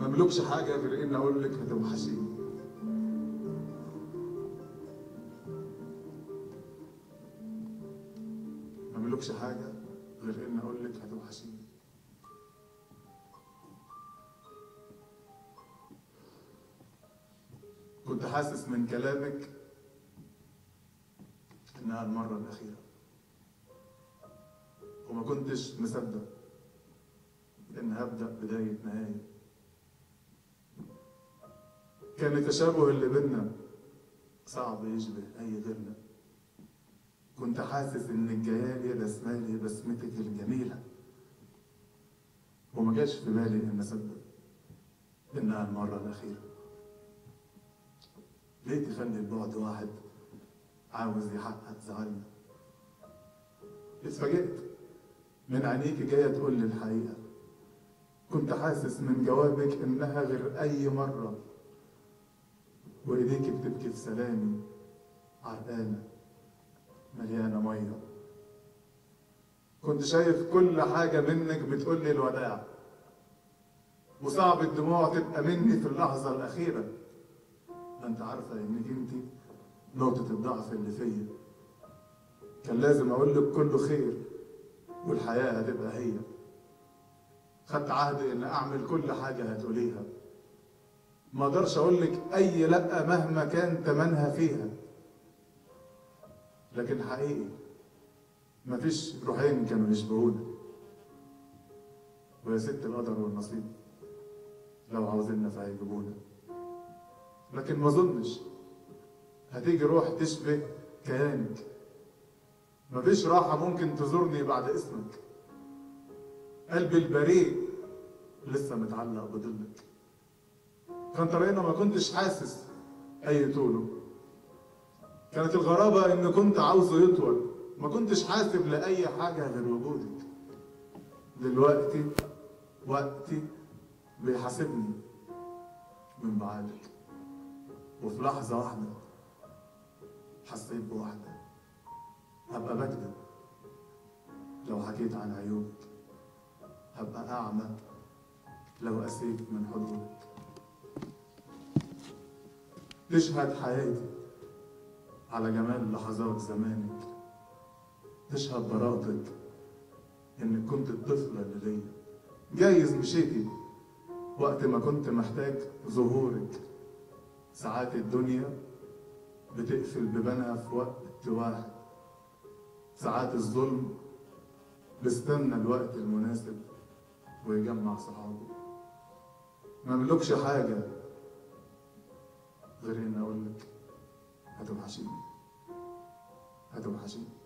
ما ملكش حاجة غير إن أقول لك هتوحشيني ما ملكش حاجة غير إن أقول لك هتوحشيني كنت حاسس من كلامك إنها المرة الأخيرة وما كنتش مصدق إن هبدأ بداية نهاية كان التشابه اللي بينا صعب يشبه أي غيرنا كنت حاسس إن الجيالي رسمالي بسمتك الجميلة وما جاش في بالي إن أصدق إنها المرة الأخيرة ليه تخلي البعد واحد عاوز يحقق زعلنا اتفاجئت من عينيك جاية تقول لي الحقيقة كنت حاسس من جوابك إنها غير أي مرة وإيديك بتبكي في سلامي عرقانة مليانة مية كنت شايف كل حاجة منك بتقول لي الوداع وصعب الدموع تبقى مني في اللحظة الأخيرة ما أنت عارفة إنك أنت نقطة الضعف اللي فيا كان لازم أقول لك كله خير والحياة هتبقى هي خدت عهد إن أعمل كل حاجة هتقوليها ما اقدرش اقول لك اي لا مهما كان تمنها فيها لكن حقيقي مفيش روحين كانوا يشبهونا ويا ست القدر والنصيب لو عاوزيننا فهيجيبونا لكن ما اظنش هتيجي روح تشبه كيانك مفيش راحة ممكن تزورني بعد اسمك قلبي البريء لسه متعلق بضلك كان طريقنا ما كنتش حاسس اي طوله كانت الغرابة ان كنت عاوزه يطول ما كنتش حاسب لأي حاجة غير وجودك دلوقتي وقتي بيحاسبني من بعدك وفي لحظة واحدة حسيت بوحدة هبقى بكذب لو حكيت عن عيوبك هبقى أعمى لو قسيت من حضورك تشهد حياتي على جمال لحظات زمانك تشهد براءتك انك كنت الطفلة اللي ليا جايز مشيتي وقت ما كنت محتاج ظهورك ساعات الدنيا بتقفل بيبانها في وقت واحد ساعات الظلم بيستنى الوقت المناسب ويجمع صحابه ما ملكش حاجة غير إن أقول لك هتوحشيني هتوحشيني